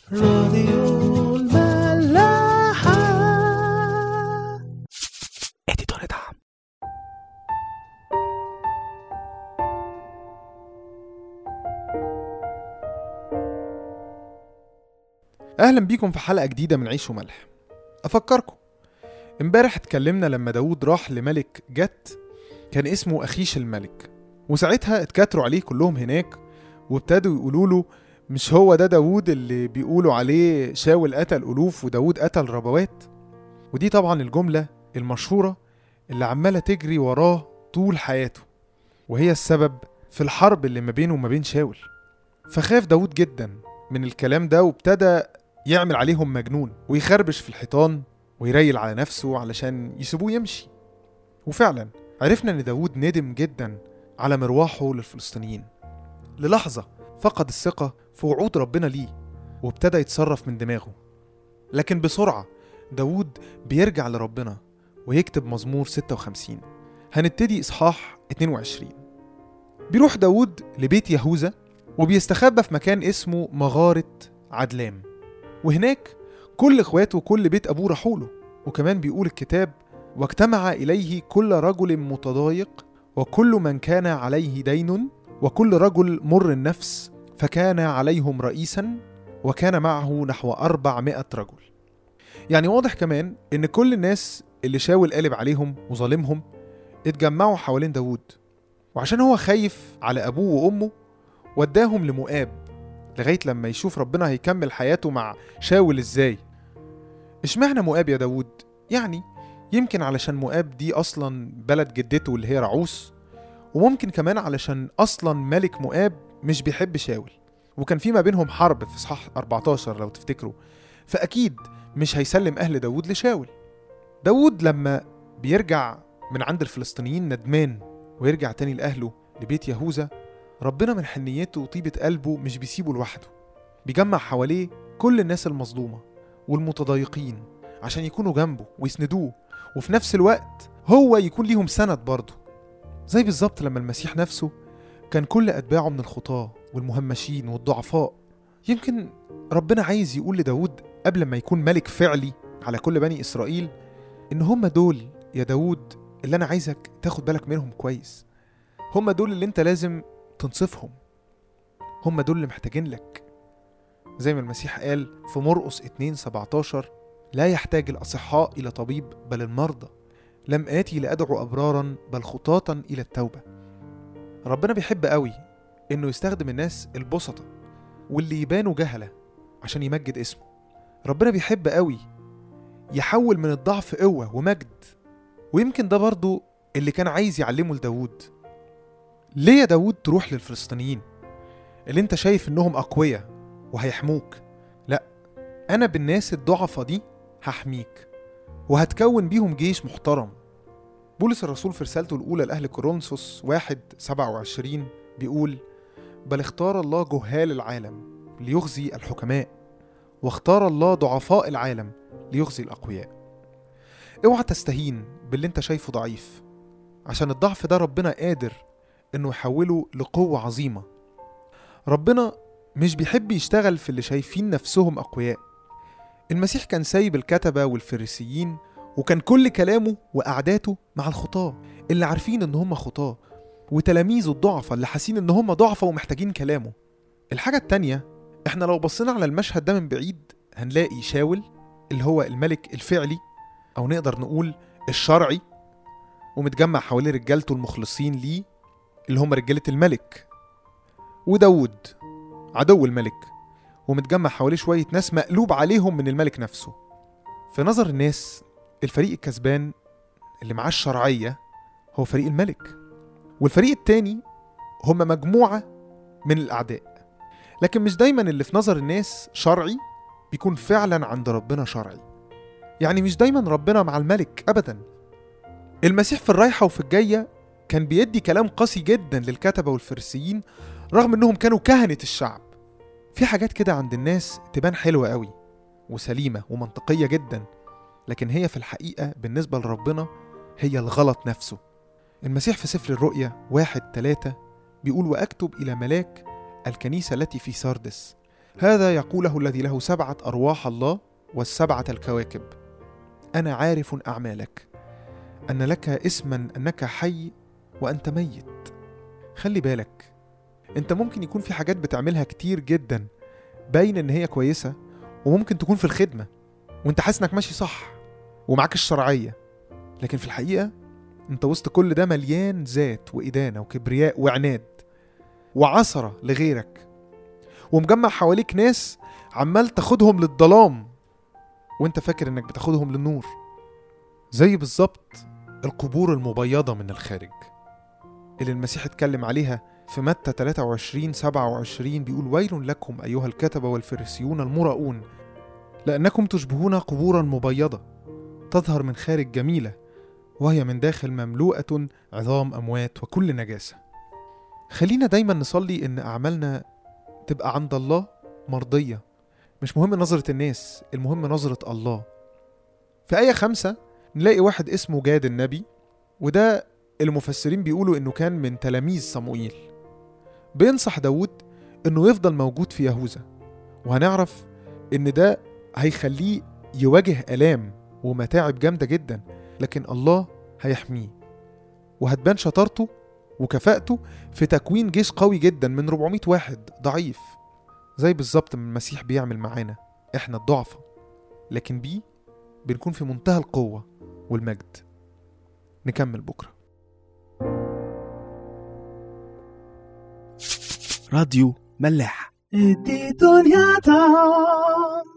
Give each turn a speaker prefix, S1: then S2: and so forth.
S1: راديو الملاحة
S2: اديتور دعم
S3: اهلا بيكم في حلقه جديده من عيش وملح افكركم امبارح اتكلمنا لما داود راح لملك جت كان اسمه اخيش الملك وساعتها اتكاتروا عليه كلهم هناك وابتدوا يقولوا له مش هو ده داود اللي بيقولوا عليه شاول قتل الوف وداود قتل ربوات ودي طبعا الجمله المشهوره اللي عماله تجري وراه طول حياته وهي السبب في الحرب اللي ما بينه وما بين شاول فخاف داود جدا من الكلام ده وابتدى يعمل عليهم مجنون ويخربش في الحيطان ويريل على نفسه علشان يسيبوه يمشي وفعلا عرفنا ان داود ندم جدا على مرواحه للفلسطينيين للحظة فقد الثقة في وعود ربنا ليه وابتدى يتصرف من دماغه لكن بسرعة داود بيرجع لربنا ويكتب مزمور 56 هنبتدي إصحاح 22 بيروح داود لبيت يهوذا وبيستخبى في مكان اسمه مغارة عدلام وهناك كل اخواته وكل بيت ابوه راحوا له وكمان بيقول الكتاب واجتمع اليه كل رجل متضايق وكل من كان عليه دين وكل رجل مر النفس فكان عليهم رئيسا وكان معه نحو أربعمائة رجل يعني واضح كمان إن كل الناس اللي شاول قالب عليهم وظالمهم اتجمعوا حوالين داود وعشان هو خايف على أبوه وأمه وداهم لمؤاب لغاية لما يشوف ربنا هيكمل حياته مع شاول ازاي اشمعنى مؤاب يا داود يعني يمكن علشان مؤاب دي اصلا بلد جدته اللي هي رعوس وممكن كمان علشان اصلا ملك مؤاب مش بيحب شاول وكان في ما بينهم حرب في اصحاح 14 لو تفتكروا فاكيد مش هيسلم اهل داود لشاول داود لما بيرجع من عند الفلسطينيين ندمان ويرجع تاني لاهله لبيت يهوذا ربنا من حنيته وطيبة قلبه مش بيسيبه لوحده بيجمع حواليه كل الناس المظلومة والمتضايقين عشان يكونوا جنبه ويسندوه وفي نفس الوقت هو يكون ليهم سند برضه زي بالظبط لما المسيح نفسه كان كل أتباعه من الخطاة والمهمشين والضعفاء يمكن ربنا عايز يقول لداود قبل ما يكون ملك فعلي على كل بني إسرائيل إن هم دول يا داود اللي أنا عايزك تاخد بالك منهم كويس هم دول اللي أنت لازم تنصفهم هم دول اللي محتاجين لك زي ما المسيح قال في مرقس 2 17 لا يحتاج الأصحاء إلى طبيب بل المرضى لم آتي لأدعو أبرارا بل خطاة إلى التوبة ربنا بيحب قوي إنه يستخدم الناس البسطة واللي يبانوا جهلة عشان يمجد اسمه ربنا بيحب قوي يحول من الضعف قوة ومجد ويمكن ده برضو اللي كان عايز يعلمه لداود ليه يا داود تروح للفلسطينيين اللي انت شايف انهم اقوياء وهيحموك لا انا بالناس الضعفة دي هحميك وهتكون بيهم جيش محترم بولس الرسول في رسالته الأولى لأهل كورنثوس واحد سبعة وعشرين بيقول بل اختار الله جهال العالم ليخزي الحكماء واختار الله ضعفاء العالم ليخزي الأقوياء اوعى تستهين باللي انت شايفه ضعيف عشان الضعف ده ربنا قادر انه يحوله لقوة عظيمة ربنا مش بيحب يشتغل في اللي شايفين نفسهم أقوياء المسيح كان سايب الكتبة والفريسيين وكان كل كلامه وقعداته مع الخطاة اللي عارفين ان هم خطاة وتلاميذه الضعفة اللي حاسين ان هم ضعفة ومحتاجين كلامه الحاجة التانية احنا لو بصينا على المشهد ده من بعيد هنلاقي شاول اللي هو الملك الفعلي او نقدر نقول الشرعي ومتجمع حواليه رجالته المخلصين ليه اللي هم رجالة الملك وداود عدو الملك ومتجمع حواليه شوية ناس مقلوب عليهم من الملك نفسه في نظر الناس الفريق الكسبان اللي معاه الشرعية هو فريق الملك والفريق التاني هم مجموعة من الأعداء لكن مش دايما اللي في نظر الناس شرعي بيكون فعلا عند ربنا شرعي يعني مش دايما ربنا مع الملك أبدا المسيح في الرايحة وفي الجاية كان بيدي كلام قاسي جدا للكتبة والفريسيين رغم انهم كانوا كهنة الشعب في حاجات كده عند الناس تبان حلوة قوي وسليمة ومنطقية جدا لكن هي في الحقيقة بالنسبة لربنا هي الغلط نفسه المسيح في سفر الرؤيا واحد تلاتة بيقول وأكتب إلى ملاك الكنيسة التي في ساردس هذا يقوله الذي له سبعة أرواح الله والسبعة الكواكب أنا عارف أعمالك أن لك اسما أنك حي وأنت ميت خلي بالك أنت ممكن يكون في حاجات بتعملها كتير جدا باين إن هي كويسة وممكن تكون في الخدمة وأنت حاسس إنك ماشي صح ومعاك الشرعية لكن في الحقيقة أنت وسط كل ده مليان ذات وإدانة وكبرياء وعناد وعثرة لغيرك ومجمع حواليك ناس عمال تاخدهم للظلام وانت فاكر انك بتاخدهم للنور زي بالظبط القبور المبيضة من الخارج اللي المسيح اتكلم عليها في متى 23 27 بيقول ويل لكم أيها الكتبة والفريسيون المراؤون لأنكم تشبهون قبورا مبيضة تظهر من خارج جميلة وهي من داخل مملوءة عظام أموات وكل نجاسة خلينا دايما نصلي إن أعمالنا تبقى عند الله مرضية مش مهم نظرة الناس المهم نظرة الله في آية خمسة نلاقي واحد اسمه جاد النبي وده المفسرين بيقولوا إنه كان من تلاميذ صموئيل بينصح داود إنه يفضل موجود في يهوذا وهنعرف إن ده هيخليه يواجه آلام ومتاعب جامدة جدا لكن الله هيحميه وهتبان شطارته وكفاءته في تكوين جيش قوي جدا من 400 واحد ضعيف زي بالظبط ما المسيح بيعمل معانا احنا الضعفة لكن بيه بنكون في منتهى القوة والمجد نكمل بكرة
S1: راديو ملاح ادي دنيا طعم